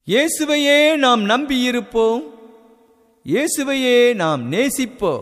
இயேசுவையே நாம் நம்பியிருப்போம் இயேசுவையே நாம் நேசிப்போம்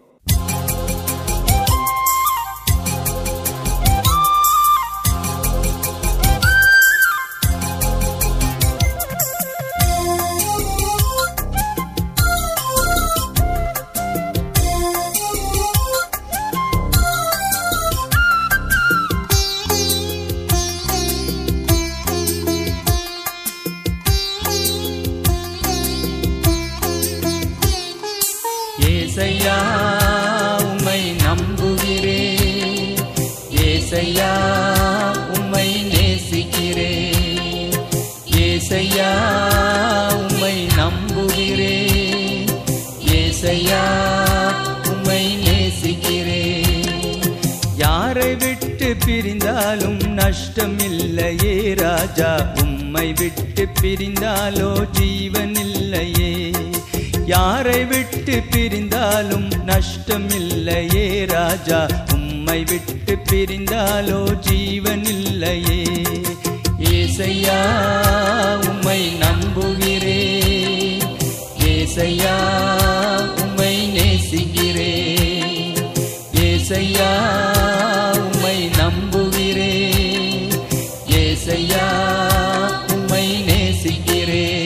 ஏசையா உம்மை நம்புகிறேன் ஏசையா உம்மை நேசிக்கிறேன் ஏசையா உம்மை நம்புகிறேன் ஏசையா உம்மை நேசிக்கிறேன் யாரை விட்டு பிரிந்தாலும் நஷ்டம் இல்லையே ராஜா உம்மை விட்டு பிரிந்தாலோ ஜீவன் இல்லையே யாரை விட்டு பிரிந்தாலும் நஷ்டம் இல்லையே ராஜா உம்மை விட்டு பிரிந்தாலோ ஜீவன் இல்லையே ஏசையா உம்மை நம்புகிறேன் ஏசையா உம்மை நேசிக்கிறேன் ஏசையா உம்மை நம்புகிறேன் ஏசையா உம்மை நேசிக்கிறேன்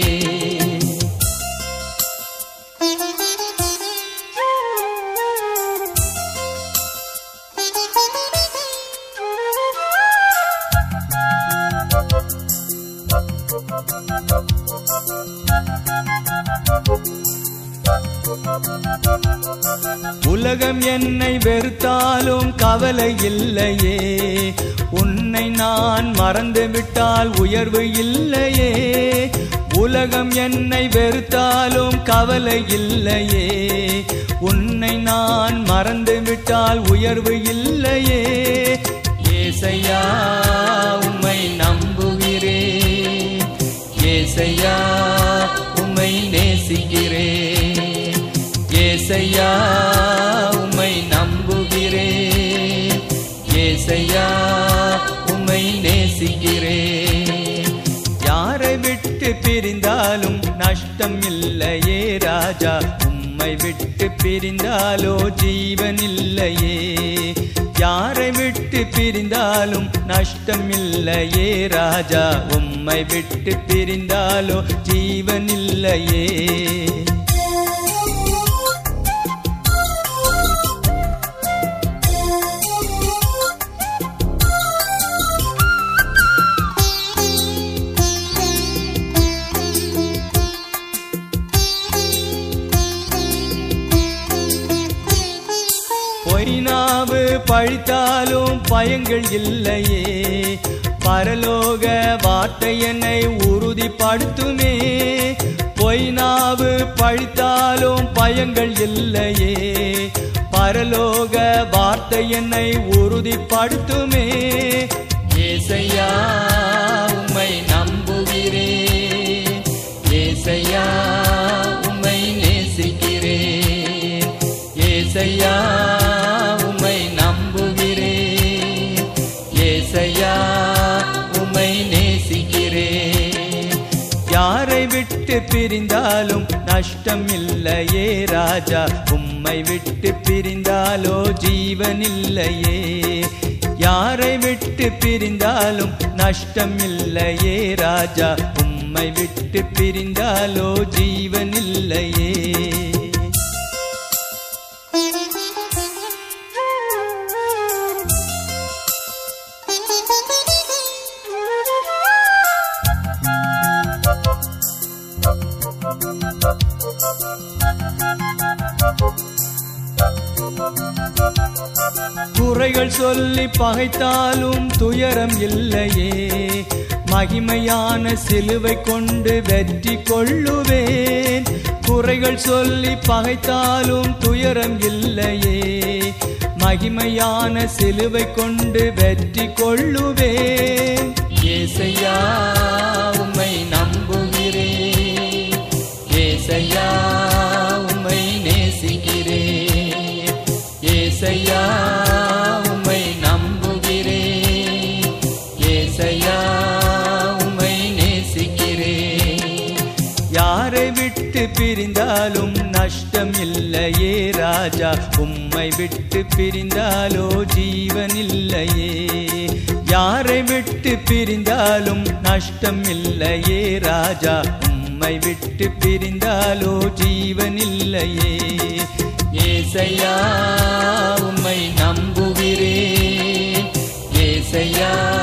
உலகம் என்னை வெறுத்தாலும் கவலை இல்லையே உன்னை நான் மறந்து விட்டால் உயர்வு இல்லையே உலகம் என்னை வெறுத்தாலும் கவலை இல்லையே உன்னை நான் மறந்து விட்டால் உயர்வு இல்லையே ஏசையா உம்மை நம்புகிறேன் ஏசையா உம்மை நேசிக்கிறேன் ஏசையா உம்மை நம்புகிறேன் ஏசையா உம்மை நேசிக்கிறேன் யாரை விட்டு பிரிந்தாலும் நஷ்டம் இல்லையே ராஜா உம்மை விட்டு பிரிந்தாலோ ஜீவன் இல்லையே யாரை விட்டு பிரிந்தாலும் நஷ்டம் இல்லையே ராஜா உம்மை விட்டு பிரிந்தாலோ ஜீவன் இல்லையே பொய்னாவு பழித்தாலும் பயங்கள் இல்லையே பரலோக வார்த்தை என்னை உறுதிப்படுத்துமே பொய்னாவு பழித்தாலும் பயங்கள் இல்லையே பரலோக வார்த்தை என்னை உறுதிப்படுத்துமே ஏசையா உம்மை நம்புகிறேன் ஏசையா உம்மை நேசிக்கிறேன் ஏசையா உம்மை நம்புகிறேன் ஏசையா உம்மை நேசிக்கிறேன் யாரை விட்டு பிரிந்தாலும் நஷ்டம் இல்லையே ராஜா உம்மை விட்டு பிரிந்தாலோ ஜீவன் இல்லையே யாரை விட்டு பிரிந்தாலும் நஷ்டம் இல்லையே ராஜா உம்மை விட்டு பிரிந்தாலோ ஜீவன் இல்லையே குறைகள் சொல்லி பகைத்தாலும் துயரம் இல்லையே மகிமையான சிலுவை கொண்டு வெற்றி கொள்ளுவேன் குறைகள் சொல்லி பகைத்தாலும் துயரம் இல்லையே மகிமையான சிலுவை கொண்டு வெற்றி கொள்ளுவேன் ஏசையா உம்மை நம்புகிறேன் ஏசையா உம்மை நேசிக்கிறேன் ஏசையா உம்மை நம்புகிறேன் ஏசையா உம்மை நேசிக்கிறேன் பிரிந்தாலும் நஷ்டம் இல்லையே ராஜா உம்மை விட்டு பிரிந்தாலோ ஜீவன் இல்லையே யாரை விட்டு பிரிந்தாலும் நஷ்டம் இல்லையே ராஜா உம்மை விட்டு பிரிந்தாலோ ஜீவன் இல்லையே ஏசையா உம்மை நம்புகிறேன் ஏசையா